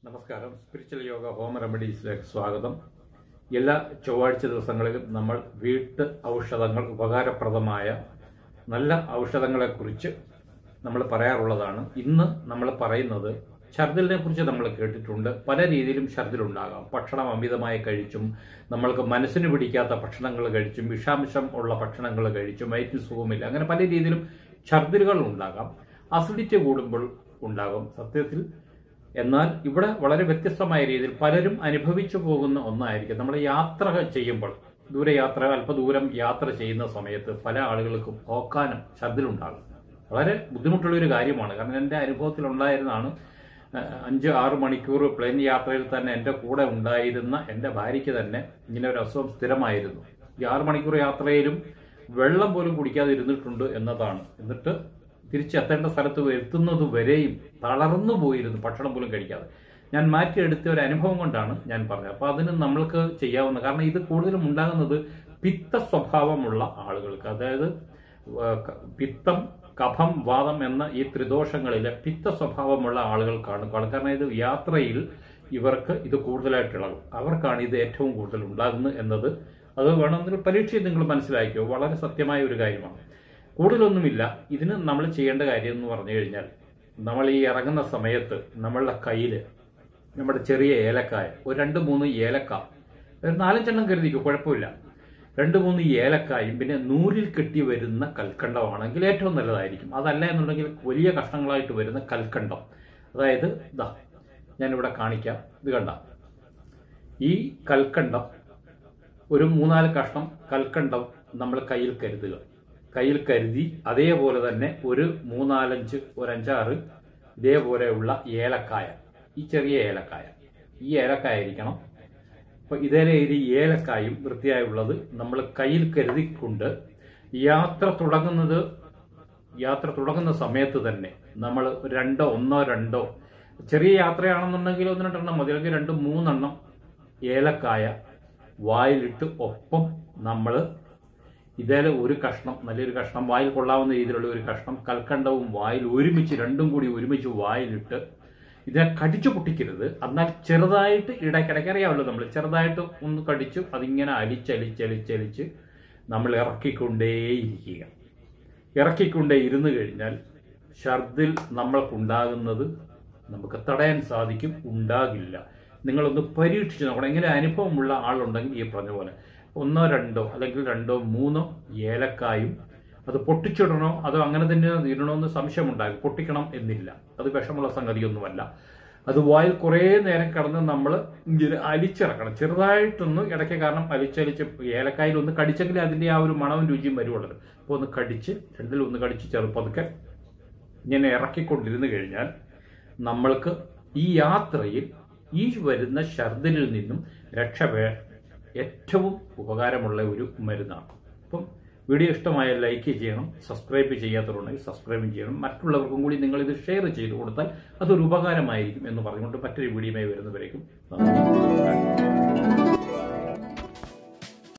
നമസ്കാരം spiritual yoga home റെമഡീസിലേക്ക് സ്വാഗതം എല്ലാ ചൊവ്വാഴ്ച ദിവസങ്ങളിലും നമ്മൾ വീട്ട് ഔഷധങ്ങൾ ഉപകാരപ്രദമായ നല്ല ഔഷധങ്ങളെക്കുറിച്ച് നമ്മൾ പറയാറുള്ളതാണ് ഇന്ന് നമ്മൾ പറയുന്നത് ഛർദിലിനെ കുറിച്ച് നമ്മൾ കേട്ടിട്ടുണ്ട് പല രീതിയിലും ഛർദിലുണ്ടാകാം ഭക്ഷണം അമിതമായി കഴിച്ചും നമ്മൾക്ക് മനസ്സിന് പിടിക്കാത്ത ഭക്ഷണങ്ങൾ കഴിച്ചും വിഷാംശം ഉള്ള ഭക്ഷണങ്ങൾ കഴിച്ചും വയറ്റിൽ സുഖമില്ല അങ്ങനെ പല രീതിയിലും ഛർദിലുകൾ ഉണ്ടാകാം അസിഡിറ്റി കൂടുമ്പോൾ ഉണ്ടാകും സത്യത്തിൽ എന്നാൽ ഇവിടെ വളരെ വ്യത്യസ്തമായ രീതിയിൽ പലരും അനുഭവിച്ചു പോകുന്ന ഒന്നായിരിക്കും നമ്മൾ യാത്ര ചെയ്യുമ്പോൾ ദൂരയാത്ര അല്പദൂരം യാത്ര ചെയ്യുന്ന സമയത്ത് പല ആളുകൾക്കും ഓക്കാനം ഛർദിലുണ്ടാകും വളരെ ബുദ്ധിമുട്ടുള്ള ഒരു കാര്യമാണ് കാരണം എൻ്റെ അനുഭവത്തിൽ ഉണ്ടായിരുന്നതാണ് അഹ് അഞ്ച് ആറ് മണിക്കൂർ പ്ലെയിൻ യാത്രയിൽ തന്നെ എൻ്റെ കൂടെ ഉണ്ടായിരുന്ന എൻ്റെ ഭാര്യയ്ക്ക് തന്നെ ഇങ്ങനെ ഒരു അസുഖം സ്ഥിരമായിരുന്നു ഈ ആറ് മണിക്കൂർ യാത്രയിലും വെള്ളം പോലും കുടിക്കാതെ ഇരുന്നിട്ടുണ്ട് എന്നതാണ് എന്നിട്ട് തിരിച്ചെത്തേണ്ട സ്ഥലത്ത് എത്തുന്നത് വരെയും തളർന്നു പോയിരുന്നു ഭക്ഷണം പോലും കഴിക്കാതെ ഞാൻ മാറ്റിയെടുത്ത ഒരു അനുഭവം കൊണ്ടാണ് ഞാൻ പറഞ്ഞത് അപ്പോൾ അതിന് നമ്മൾക്ക് ചെയ്യാവുന്ന കാരണം ഇത് കൂടുതലും ഉണ്ടാകുന്നത് പിത്ത സ്വഭാവമുള്ള ആളുകൾക്ക് അതായത് ഏഹ്, ക- പിത്തം കഫം വാദം എന്ന ഈ ത്രിദോഷങ്ങളിലെ പിത്ത സ്വഭാവമുള്ള ആളുകൾക്കാണ് കാണുക കാരണം ഇത് യാത്രയിൽ ഇവർക്ക് ഇത് കൂടുതലായിട്ട് ഇളകും അവർക്കാണ് ഇത് ഏറ്റവും കൂടുതൽ ഉണ്ടാകുന്നത് എന്നത് അത് വേണമെങ്കിൽ പരീക്ഷയിൽ നിങ്ങൾ മനസ്സിലാക്കിയോ വളരെ സത്യമായ ഒരു കാര്യമാണ് കൂടുതലൊന്നുമില്ല ഇതിന് നമ്മൾ ചെയ്യേണ്ട കാര്യം എന്ന് പറഞ്ഞു കഴിഞ്ഞാൽ നമ്മൾ ഈ ഇറങ്ങുന്ന സമയത്ത് നമ്മളുടെ കയ്യിൽ നമ്മുടെ ചെറിയ ഏലക്കായ ഒരു രണ്ട് മൂന്ന് ഏലക്ക ഒരു നാലഞ്ചെണ്ണം കരുതിക്കും കുഴപ്പമില്ല രണ്ട് മൂന്ന് ഏലക്കായും പിന്നെ നൂലിൽ കെട്ടി വരുന്ന കൽക്കണ്ടമാണെങ്കിൽ ഏറ്റവും നല്ലതായിരിക്കും അതല്ല എന്നുണ്ടെങ്കിൽ വലിയ കഷ്ണങ്ങളായിട്ട് വരുന്ന കൽക്കണ്ടം അതായത് ഇതാ ഞാനിവിടെ കാണിക്കാം ഇത് കണ്ട ഈ കൽക്കണ്ടം ഒരു മൂന്നാല് കഷ്ണം കൽക്കണ്ടം നമ്മൾ കയ്യിൽ കരുതുക കയ്യിൽ കരുതി അതേപോലെ തന്നെ ഒരു മൂന്നാലഞ്ച് ഒരു അഞ്ചാറ് ഇതേപോലെയുള്ള ഏലക്കായ ഈ ചെറിയ ഏലക്കായ ഈ ഏലക്കായ ആയിരിക്കണം അപ്പൊ ഇതേ ഒരു ഏലക്കായും വൃത്തിയായുള്ളത് നമ്മൾ കയ്യിൽ കരുതിക്കൊണ്ട് യാത്ര തുടങ്ങുന്നത് യാത്ര തുടങ്ങുന്ന സമയത്ത് തന്നെ നമ്മൾ രണ്ടോ ഒന്നോ രണ്ടോ ചെറിയ യാത്രയാണെന്നുണ്ടെങ്കിൽ ഒന്ന് രണ്ടെണ്ണം മതി അല്ലെങ്കിൽ രണ്ട് മൂന്നെണ്ണം ഏലക്കായ വായിലിട്ട് ഒപ്പം നമ്മൾ ഇതേലെ ഒരു കഷ്ണം നല്ലൊരു കഷ്ണം വായിൽ കൊള്ളാവുന്ന രീതിയിലുള്ള ഒരു കഷ്ണം കൽക്കണ്ടവും വായിൽ ഒരുമിച്ച് രണ്ടും കൂടി ഒരുമിച്ച് വായിലിട്ട് ഇതിനെ കടിച്ചു പൊട്ടിക്കരുത് എന്നാൽ ചെറുതായിട്ട് ഇടയ്ക്കിടയ്ക്ക് അറിയാമല്ലോ നമ്മൾ ചെറുതായിട്ട് ഒന്ന് കടിച്ചു അതിങ്ങനെ അലിച്ചലിച്ചലിച്ചലിച്ച് നമ്മൾ ഇറക്കിക്കൊണ്ടേയിരിക്കുക ഇറക്കിക്കൊണ്ടേ ഇരുന്ന് കഴിഞ്ഞാൽ ഛർദിൽ നമ്മൾക്കുണ്ടാകുന്നത് നമുക്ക് തടയാൻ സാധിക്കും ഉണ്ടാകില്ല നിങ്ങളൊന്ന് പരീക്ഷിച്ച് നോക്കണം ഇങ്ങനെ അനുഭവമുള്ള ആളുണ്ടെങ്കിൽ ഈ പറഞ്ഞ പോലെ ഒന്നോ രണ്ടോ അല്ലെങ്കിൽ രണ്ടോ മൂന്നോ ഏലക്കായും അത് പൊട്ടിച്ചിടണോ അതോ അങ്ങനെ തന്നെ ഇടണമെന്ന് സംശയമുണ്ടാകും പൊട്ടിക്കണം എന്നില്ല അത് വിഷമുള്ള സംഗതിയൊന്നുമല്ല അത് വായിൽ കുറേ നേരം കടന്ന് നമ്മൾ ഇങ്ങനെ അലിച്ചിറക്കണം ചെറുതായിട്ടൊന്ന് ഇടയ്ക്ക് കാരണം അലിച്ചലിച്ച് ഏലക്കായിൽ ഒന്ന് കടിച്ചെങ്കിലേ അതിൻ്റെ ആ ഒരു മണവും രുചിയും വരുവുള്ളത് അപ്പോൾ ഒന്ന് കടിച്ച് രണ്ടിൽ ഒന്ന് കടിച്ച് ചെറുപ്പതൊക്കെ ഇങ്ങനെ ഇറക്കിക്കൊണ്ടിരുന്നു കഴിഞ്ഞാൽ നമ്മൾക്ക് ഈ യാത്രയിൽ ഈ വരുന്ന ഛർദിലിൽ നിന്നും രക്ഷ വേ ഏറ്റവും ഉപകാരമുള്ള ഒരു മരുന്നാണ് അപ്പം വീഡിയോ ഇഷ്ടമായ ലൈക്ക് ചെയ്യണം സബ്സ്ക്രൈബ് ചെയ്യാത്തവരുണ്ടെങ്കിൽ സബ്സ്ക്രൈബ് ചെയ്യണം മറ്റുള്ളവർക്കും കൂടി നിങ്ങൾ ഇത് ഷെയർ ചെയ്ത് കൊടുത്താൽ അതൊരു ഉപകാരമായിരിക്കും എന്ന് പറഞ്ഞുകൊണ്ട് മറ്റൊരു വീഡിയോയുമായി വരുന്നവരേക്കും നന്ദി. നമസ്കാരം